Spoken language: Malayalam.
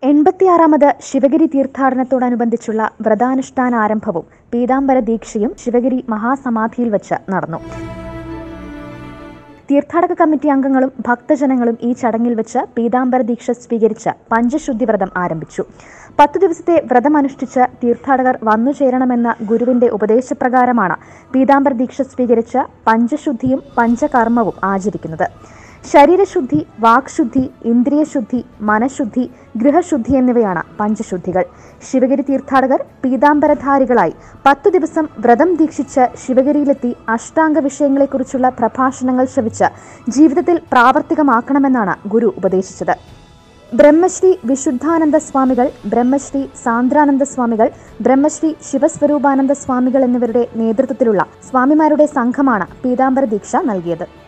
എൺപത്തിയാറാമത് ശിവഗിരി തീർത്ഥാടനത്തോടനുബന്ധിച്ചുള്ള വ്രതാനുഷ്ഠാന ആരംഭവും പീതാംബര ദീക്ഷയും ശിവഗിരി മഹാസമാധിയിൽ വച്ച് നടന്നു തീർത്ഥാടക കമ്മിറ്റി അംഗങ്ങളും ഭക്തജനങ്ങളും ഈ ചടങ്ങിൽ വെച്ച് പീതാംബര ദീക്ഷ സ്വീകരിച്ച് പഞ്ചശുദ്ധി വ്രതം ആരംഭിച്ചു പത്തു ദിവസത്തെ വ്രതം അനുഷ്ഠിച്ച് തീർത്ഥാടകർ വന്നു ചേരണമെന്ന ഗുരുവിന്റെ ഉപദേശപ്രകാരമാണ് പീതാംബര ദീക്ഷ സ്വീകരിച്ച് പഞ്ചശുദ്ധിയും പഞ്ചകർമ്മവും ആചരിക്കുന്നത് ശരീരശുദ്ധി വാക്ശുദ്ധി ഇന്ദ്രിയശുദ്ധി മനഃശുദ്ധി ഗൃഹശുദ്ധി എന്നിവയാണ് പഞ്ചശുദ്ധികൾ ശിവഗിരി തീർത്ഥാടകർ പീതാംബരധാരികളായി പത്തു ദിവസം വ്രതം ദീക്ഷിച്ച് ശിവഗിരിയിലെത്തി അഷ്ടാംഗ വിഷയങ്ങളെക്കുറിച്ചുള്ള പ്രഭാഷണങ്ങൾ ശ്രവിച്ച് ജീവിതത്തിൽ പ്രാവർത്തികമാക്കണമെന്നാണ് ഗുരു ഉപദേശിച്ചത് ബ്രഹ്മശ്രീ വിശുദ്ധാനന്ദ സ്വാമികൾ ബ്രഹ്മശ്രീ സാന്ദ്രാനന്ദ സ്വാമികൾ ബ്രഹ്മശ്രീ ശിവസ്വരൂപാനന്ദ സ്വാമികൾ എന്നിവരുടെ നേതൃത്വത്തിലുള്ള സ്വാമിമാരുടെ സംഘമാണ് പീതാംബര ദീക്ഷ നൽകിയത്